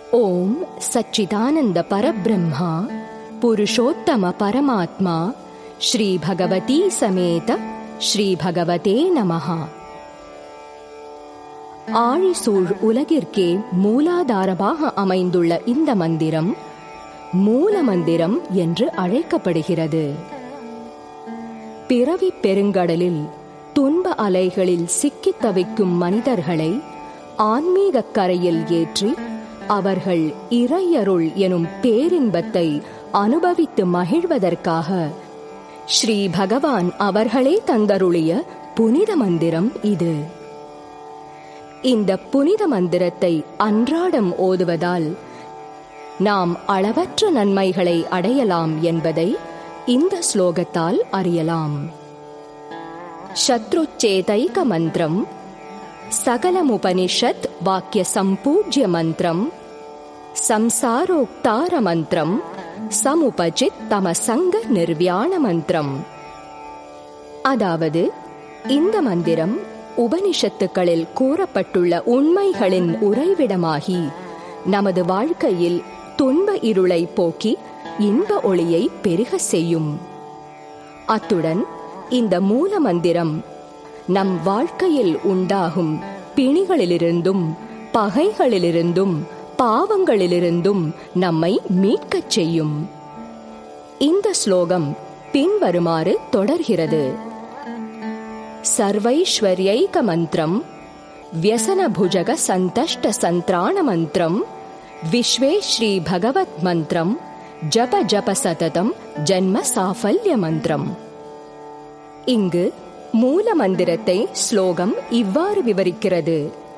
ஓம் சச்சிதானந்த பரபிரம்மா புருஷோத்தம பரமாத்மா ஸ்ரீ பகவதி சமேத ஸ்ரீ பகவதே நமஹா ஆழிசூழ் உலகிற்கே மூலாதாரமாக அமைந்துள்ள இந்த மந்திரம் மூல மந்திரம் என்று அழைக்கப்படுகிறது பிறவி பெருங்கடலில் துன்ப அலைகளில் சிக்கித் தவிக்கும் மனிதர்களை ஆன்மீக கரையில் ஏற்றி அவர்கள் இறையருள் எனும் பேரின்பத்தை அனுபவித்து மகிழ்வதற்காக ஸ்ரீ பகவான் அவர்களே தந்தருளிய புனித மந்திரம் இது இந்த புனித மந்திரத்தை அன்றாடம் ஓதுவதால் நாம் அளவற்ற நன்மைகளை அடையலாம் என்பதை இந்த ஸ்லோகத்தால் அறியலாம் சத்ருச்சேதைக மந்திரம் சகலமுபனிஷத் வாக்கிய சம்பூஜ்ய மந்திரம் சம்சாரோக்தார மந்திரம் சமுபஜித் தமசங்க நிர்வியாண மந்திரம் அதாவது இந்த மந்திரம் உபனிஷத்துக்களில் கூறப்பட்டுள்ள உண்மைகளின் உறைவிடமாகி நமது வாழ்க்கையில் துன்ப இருளை போக்கி இன்ப ஒளியை பெருக செய்யும் அத்துடன் இந்த மூல மந்திரம் நம் வாழ்க்கையில் உண்டாகும் பிணிகளிலிருந்தும் பகைகளிலிருந்தும் பாவங்களிலிருந்தும் நம்மை மீட்கச் செய்யும் இந்த ஸ்லோகம் பின்வருமாறு தொடர்கிறது சர்வைஸ்வர்யைக மந்திரம் व्यसनभुजग सन्तष्ट सन्त्राण मन्त्रम् विश्वे श्रीभगवत् मन्त्रम् ஜப ஜப சததம் ஜன்ம சாஃபல்ய மந்திரம் இங்கு மூல மந்திரத்தை ஸ்லோகம் இவ்வாறு விவரிக்கிறது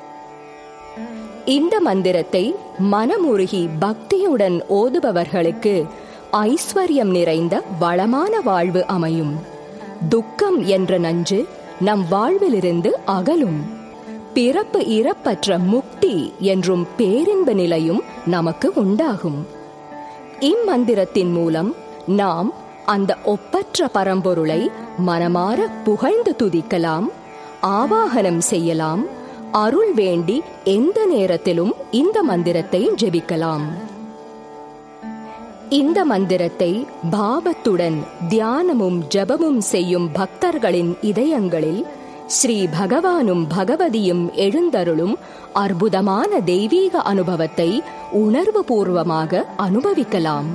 இந்த மந்திரத்தை மனமுருகி பக்தியுடன் ஓதுபவர்களுக்கு ஐஸ்வர்யம் நிறைந்த வளமான வாழ்வு அமையும் துக்கம் என்ற நஞ்சு நம் வாழ்விலிருந்து அகலும் பிறப்பு இறப்பற்ற முக்தி என்றும் பேரின்ப நிலையும் நமக்கு உண்டாகும் இம்மந்திரத்தின் மூலம் நாம் அந்த ஒப்பற்ற பரம்பொருளை மனமாற புகழ்ந்து துதிக்கலாம் ஆவாகனம் செய்யலாம் அருள் வேண்டி எந்த நேரத்திலும் இந்த மந்திரத்தை ஜெபிக்கலாம் இந்த மந்திரத்தை பாவத்துடன் தியானமும் ஜபமும் செய்யும் பக்தர்களின் இதயங்களில் ஸ்ரீ பகவானும் பகவதியும் எழுந்தருளும் அற்புதமான தெய்வீக அனுபவத்தை உணர்வு பூர்வமாக அனுபவிக்கலாம்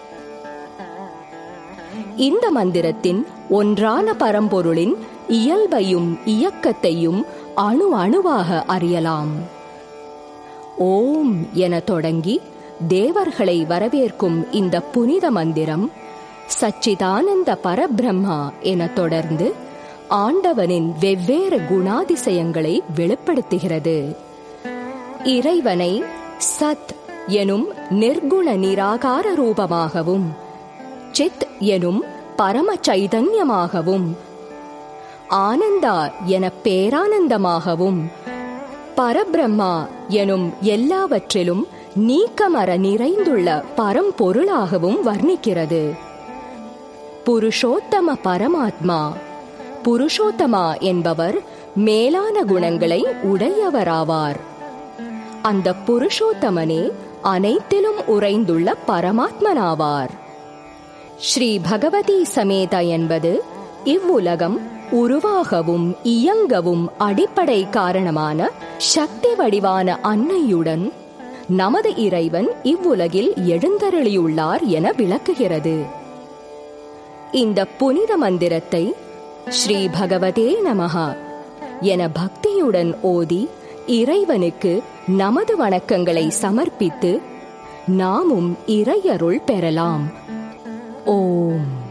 இந்த மந்திரத்தின் ஒன்றான பரம்பொருளின் இயல்பையும் இயக்கத்தையும் அணு அணுவாக அறியலாம் ஓம் என தொடங்கி தேவர்களை வரவேற்கும் இந்த புனித மந்திரம் சச்சிதானந்த பரபிரம்மா என தொடர்ந்து ஆண்டவனின் வெவ்வேறு குணாதிசயங்களை வெளிப்படுத்துகிறது இறைவனை சத் எனும் நிர்குண நிராகார ரூபமாகவும் சித் எனும் பரம சைதன்யமாகவும் ஆனந்தா என பேரானந்தமாகவும் பரபிரம்மா எனும் எல்லாவற்றிலும் நீக்கமர நிறைந்துள்ள பரம்பொருளாகவும் வர்ணிக்கிறது புருஷோத்தம பரமாத்மா புருஷோத்தமா என்பவர் மேலான குணங்களை உடையவராவார் அந்த புருஷோத்தமனே அனைத்திலும் உறைந்துள்ள பரமாத்மனாவார் ஸ்ரீ பகவதி சமேதா என்பது இவ்வுலகம் உருவாகவும் இயங்கவும் அடிப்படை காரணமான சக்தி வடிவான அன்னையுடன் நமது இறைவன் இவ்வுலகில் எழுந்தருளியுள்ளார் என விளக்குகிறது இந்த புனித மந்திரத்தை ஸ்ரீ பகவதே நமகா என பக்தியுடன் ஓதி இறைவனுக்கு நமது வணக்கங்களை சமர்ப்பித்து நாமும் இறையருள் பெறலாம் ஓம்